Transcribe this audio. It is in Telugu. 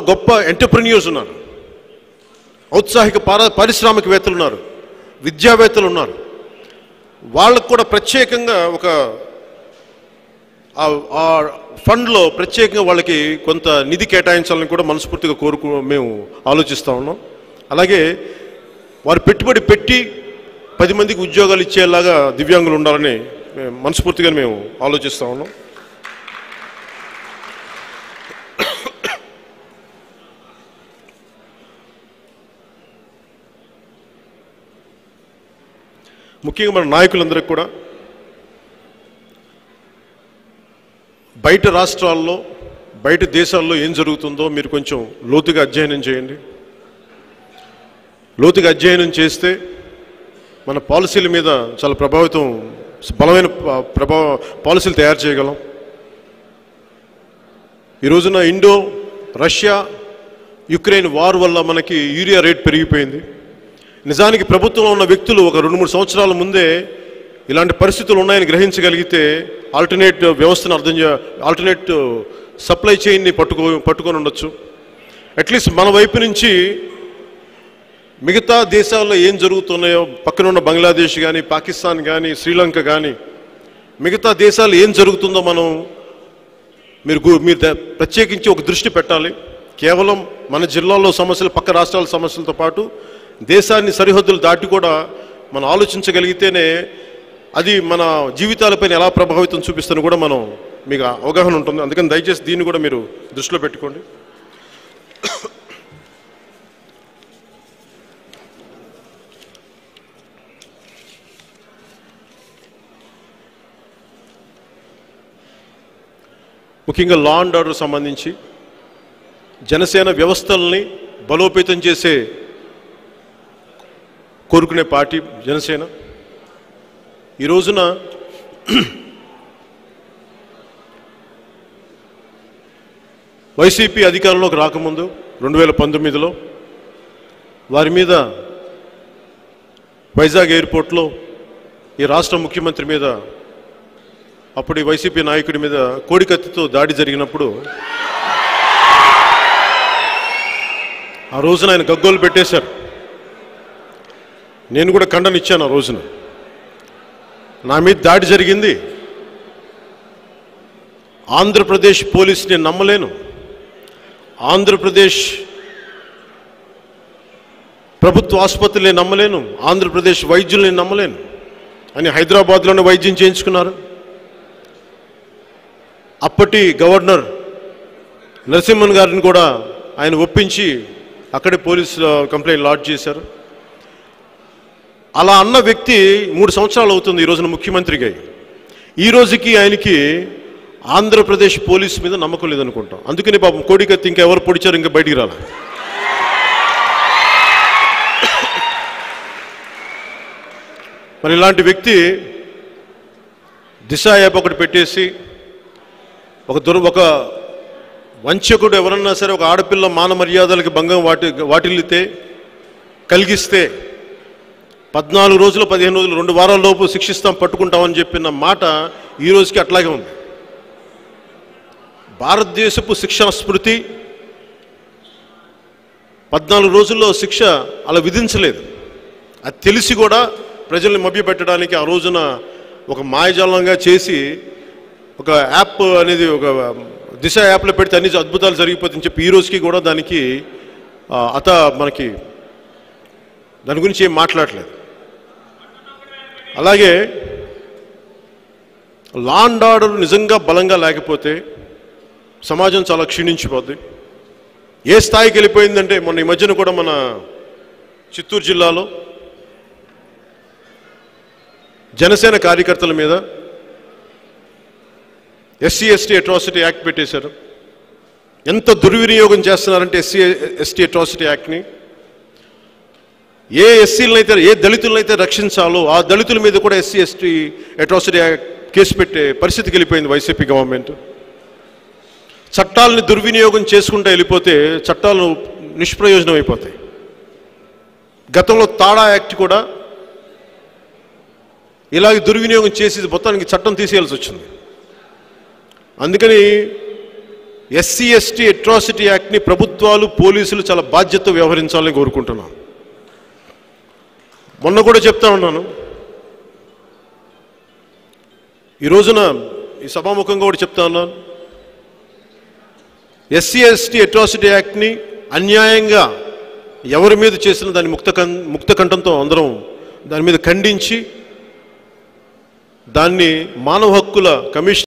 గొప్ప ఎంటర్ప్రెన్యూర్స్ ఉన్నారు ఔత్సాహిక పార పారిశ్రామికవేత్తలు ఉన్నారు విద్యావేత్తలు ఉన్నారు వాళ్ళకు కూడా ప్రత్యేకంగా ఒక ఆ- ఆ ఫండ్లో ప్రత్యేకంగా వాళ్ళకి కొంత నిధి కేటాయించాలని కూడా మనస్ఫూర్తిగా కోరుకు మేము ఆలోచిస్తూ ఉన్నాం అలాగే వారు పెట్టుబడి పెట్టి పది మందికి ఉద్యోగాలు ఇచ్చేలాగా దివ్యాంగులు ఉండాలని మేము మనస్ఫూర్తిగా మేము ఆలోచిస్తూ ఉన్నాం ముఖ్యంగా మన నాయకులందరికీ కూడా బయట రాష్ట్రాల్లో బయట దేశాల్లో ఏం జరుగుతుందో మీరు కొంచెం లోతుగా అధ్యయనం చేయండి లోతుగా అధ్యయనం చేస్తే మన పాలసీల మీద చాలా ప్రభావితం బలమైన ప- ప్రభావ పాలసీలు తయారు చేయగలం ఈ రోజున ఇండో రష్యా యుక్రెయిన్ వార్ వల్ల మనకి యూరియా రేట్ పెరిగిపోయింది నిజానికి ప్రభుత్వంలో ఉన్న వ్యక్తులు ఒక రెండు మూడు సంవత్సరాల ముందే ఇలాంటి పరిస్థితులు ఉన్నాయని గ్రహించగలిగితే ఆల్టర్నేట్ వ్యవస్థను అర్థం చే ఆల్టర్నేట్ సప్లై చైన్ని పట్టుకో పట్టుకొని ఉండొచ్చు అట్లీస్ట్ మన వైపు నుంచి మిగతా దేశాల్లో ఏం జరుగుతున్నాయో పక్కన ఉన్న బంగ్లాదేశ్ కానీ పాకిస్తాన్ కానీ శ్రీలంక కానీ మిగతా దేశాలు ఏం జరుగుతుందో మనం మీరు గు- మీరు ద- ప్రత్యేకించి ఒక దృష్టి పెట్టాలి కేవలం మన జిల్లాలో సమస్యలు పక్క రాష్ట్రాల సమస్యలతో పాటు దేశాన్ని సరిహద్దులు దాటి కూడా మనం ఆలోచించగలిగితేనే అది మన జీవితాలపైన ఎలా ప్రభావితం చూపిస్తుందని కూడా మనం మీకు అవగాహన ఉంటుంది అందుకని దయచేసి దీన్ని కూడా మీరు దృష్టిలో పెట్టుకోండి ముఖ్యంగా లా అండ్ ఆర్డర్ సంబంధించి జనసేన వ్యవస్థల్ని బలోపేతం చేసే కోరుకునే పార్టీ జనసేన ఈ రోజున వైసీపీ అధికారంలోకి రాకముందు రెండు వేల పంతొమ్మిదిలో వారి మీద వైజాగ్ ఎయిర్పోర్ట్లో ఈ రాష్ట్ర ముఖ్యమంత్రి మీద అప్పుడు ఈ వైసీపీ నాయకుడి మీద కోడికత్తితో దాడి జరిగినప్పుడు ఆ రోజున ఆయన గగ్గోలు పెట్టేశారు నేను కూడా ఖండనిచ్చాను ఆ రోజున నా మీద దాడి జరిగింది ఆంధ్రప్రదేశ్ పోలీస్ నేను నమ్మలేను ఆంధ్రప్రదేశ్ ప్రభుత్వ ఆసుపత్రులు నేను నమ్మలేను ఆంధ్రప్రదేశ్ వైద్యులు నేను నమ్మలేను అని హైదరాబాద్లోనే వైద్యం చేయించుకున్నారు అప్పటి గవర్నర్ నరసింహన్ గారిని కూడా ఆయన ఒప్పించి అక్కడే పోలీసు కంప్లైంట్ లాడ్జ్ చేశారు అలా అన్న వ్యక్తి మూడు సంవత్సరాలు అవుతుంది ఈ రోజున ముఖ్యమంత్రిగా అయ్యి. ఈ రోజుకి ఆయనకి ఆంధ్రప్రదేశ్ పోలీస్ మీద నమ్మకం లేదనుకుంటాం అందుకని పాపం కోడికత్తి ఇంకా ఎవరు పొడిచారు ఇంకా బయటికి రాల మరి ఇలాంటి వ్యక్తి దిశ యాప్ ఒకటి పెట్టేసి ఒక దుర్ ఒక వంచకుడు ఎవరన్నా సరే ఒక ఆడపిల్ల మాన మర్యాదలకి భంగం వాటి వాటిల్లితే కలిగిస్తే పద్నాలుగు రోజులు పదిహేను రోజులు రెండు వారాల లోపు శిక్షిస్తాం పట్టుకుంటామని చెప్పిన మాట ఈ రోజుకి అట్లాగే ఉంది భారతదేశపు శిక్షణ స్మృతి పద్నాలుగు రోజుల్లో శిక్ష అలా విధించలేదు అది తెలిసి కూడా ప్రజల్ని మభ్యపెట్టడానికి ఆ రోజున ఒక మాయజాలంగా చేసి ఒక యాప్ అనేది ఒక దిశ యాప్లో పెడితే అన్ని అద్భుతాలు జరిగిపోతుందని చెప్పి ఈ రోజుకి కూడా దానికి ఆ, అత మనకి దాని గురించి ఏం మాట్లాడలేదు అలాగే లా అండ్ ఆర్డర్ నిజంగా బలంగా లేకపోతే సమాజం చాలా క్షీణించిపోద్ది ఏ స్థాయికి వెళ్ళిపోయిందంటే మొన్న ఈ మధ్యన కూడా మన చిత్తూరు జిల్లాలో జనసేన కార్యకర్తల మీద ఎస్సీ ఎస్టీ అట్రాసిటీ యాక్ట్ పెట్టేశారు ఎంత దుర్వినియోగం చేస్తున్నారంటే ఎస్సీ ఎస్టీ అట్రాసిటీ యాక్ట్ని ఏ ఎస్సీలనైతే ఏ దళితులనైతే రక్షించాలో ఆ దళితుల మీద కూడా SC ST atrocity act case పెట్టే పరిస్థితికి వెళ్ళిపోయింది వైసీపీ గవర్నమెంట్ చట్టాలని దుర్వినియోగం చేసుకుంటూ వెళ్ళిపోతే చట్టాలు నిష్ప్రయోజనం అయిపోతాయి గతంలో తాడా యాక్ట్ కూడా ఇలాగ దుర్వినియోగం చేసి మొత్తానికి చట్టం తీసేయాల్సి వచ్చింది అందుకని ఎస్సీ ఎస్టీ అట్రాసిటీ యాక్ట్ని ప్రభుత్వాలు పోలీసులు చాలా బాధ్యత వ్యవహరించాలని కోరుకుంటున్నాను మొన్న కూడా చెప్తా ఉన్నాను ఈ రోజున ఈ సభాముఖంగా కూడా చెప్తా ఉన్నాను ఎస్సీ ఎస్టీ అట్రాసిటీ యాక్ట్ని అన్యాయంగా ఎవరి మీద చేసిన దాని ముక్త కం- ముక్త కంఠంతో అందరం దాని మీద ఖండించి దాన్ని మానవ హక్కుల కమిషన్